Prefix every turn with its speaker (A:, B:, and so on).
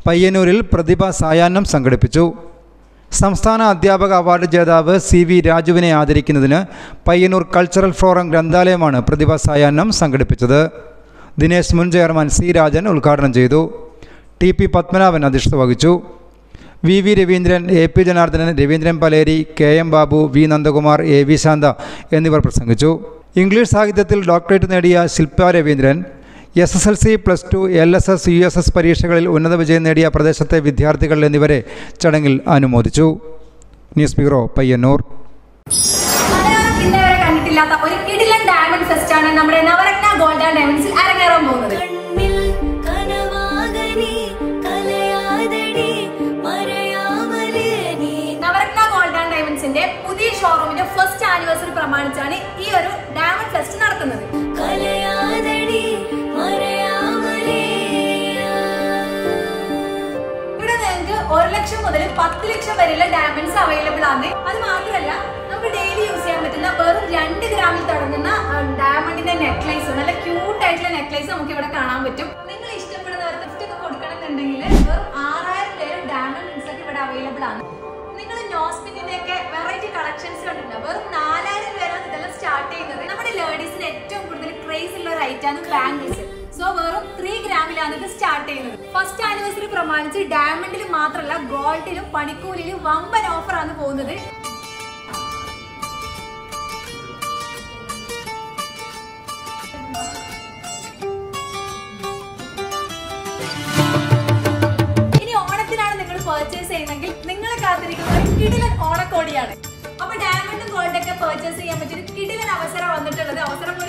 A: പയ്യന്നൂരിൽ പ്രതിഭ സായാഹ്നം സംഘടിപ്പിച്ചു സംസ്ഥാന അധ്യാപക അവാർഡ് ജേതാവ് സി വി രാജുവിനെ ആദരിക്കുന്നതിന് പയ്യന്നൂർ കൾച്ചറൽ ഫോറം ഗ്രന്ഥാലയമാണ് പ്രതിഭ സായാഹ്നം സംഘടിപ്പിച്ചത് ദിനേശ് മുൻ ചെയർമാൻ സി രാജൻ ഉദ്ഘാടനം ചെയ്തു ടി പി പത്മനാഭൻ അധ്യക്ഷത വഹിച്ചു V V Raveendran A P Janardhanan Raveendran Paleri K M Babu V Nandakumar A V Shantha എന്നിവർ പ്രസംഗിച്ചു ഇംഗ്ലീഷ് സാഹിത്യത്തിൽ ഡോക്ടറേറ്റ് നേടിയ Shilpa Raveendran S S L C plus two L S S U S S പരീക്ഷകളിൽ ഉന്നത വിജയം നേടിയ പ്രദേശത്തെ വിദ്യാർത്ഥികൾ എന്നിവരെ ചടങ്ങിൽ അനുമോദിച്ചു ന്യൂസ് ബ്യൂറോ പയ്യന്നൂർ
B: മലയാളം ഇന്നേ വരെ കണ്ടിട്ടില്ലാത്ത ഒരു കിടിലൻ ഡയമണ്ട് ഫെസ്റ്റ് ആണ് നമ്മുടെ നവരത്ന ഗോൾഡ് ആൻഡ് ഡയമണ്ട്സിൽ അരങ്ങേറാൻ പോകുന്നത്
C: കണ്ണിൽ കനവാകനി കലയാതടി മറയാമലേ നീ
B: നവരത്ന ഗോൾഡ് ആൻഡ് ഡയമണ്ട്സിന്റെ പുതിയ ഷോറൂമിന്റെ ഫസ്റ്റ് ആനിവേഴ്സറി പ്രമാണിച്ചാണ് ഈ ഒരു ഡയമണ്ട് ഫെസ്റ്റ് നടത്തുന്നത്
C: കലയാതടി മറയാമലേ
B: ഇവിടെ നിങ്ങൾക്ക് ഒരു ലക്ഷം മുതൽ പത്ത് ലക്ഷം വരെയുള്ള ഡയമണ്ട്സ് അവൈലബിൾ ആണ് അത് മാത്രമല്ല നമുക്ക് ഡെയിലി യൂസ് ചെയ്യാൻ പറ്റുന്ന വെറും രണ്ട് ഗ്രാമിൽ തുടങ്ങുന്ന ഡയമണ്ടിന്റെ നെക്ലേസ് നല്ല ക്യൂട്ട് ആയിട്ടുള്ള നെക്ലേസ് നമുക്ക് ഇവിടെ കാണാൻ പറ്റും നിങ്ങൾ ഇഷ്ടപ്പെടുന്നവർക്ക് ഗിഫ്റ്റ് ഒക്കെ കൊടുക്കണമെന്നുണ്ടെങ്കിൽ വെറും ആറായിരം പേരും ഡയമണ്ട് റിങ്സ് ഒക്കെ ഇവിടെ അവൈലബിൾ ആണ് നിങ്ങൾ നോസ്പിന്നിന്റെ ഒക്കെ വെറൈറ്റി കളക്ഷൻസ് കണ്ടിട്ടുണ്ട് വെറും നാലായിരം പേരാണ് ഇതെല്ലാം സ്റ്റാർട്ട് ചെയ്യുന്നത് നമ്മുടെ ലേഡീസിന് ഏറ്റവും കൂടുതൽ ക്രേസ് ഉള്ള ഒരു ഐറ്റാണ് ബാംഗിൾസ് സോ വെറും ത്രീ ഗ്രാമിലാണ് ഇത് സ്റ്റാർട്ട് ചെയ്യുന്നത് ഫസ്റ്റ് ആനിവേഴ്സറി പ്രമാണിച്ച് ഡയമണ്ടിൽ മാത്രമല്ല ഗോൾഡിലും പണിക്കൂലിലും വമ്പൻ ഓഫറാണ് പോകുന്നത് ഇനി ഓണത്തിനാണ് നിങ്ങൾ പർച്ചേസ് ചെയ്യുന്നതെങ്കിൽ നിങ്ങളെ കാത്തിരിക്കുന്ന ഒരു കിടിലൻ ഓണക്കോടിയാണ് അപ്പൊ ഡയമണ്ടും ഗോൾഡൊക്കെ പർച്ചേസ് ചെയ്യാൻ പറ്റിയ ഒരു കിടിലൻ അവസരം വന്നിട്ടുള്ളത് അവസരം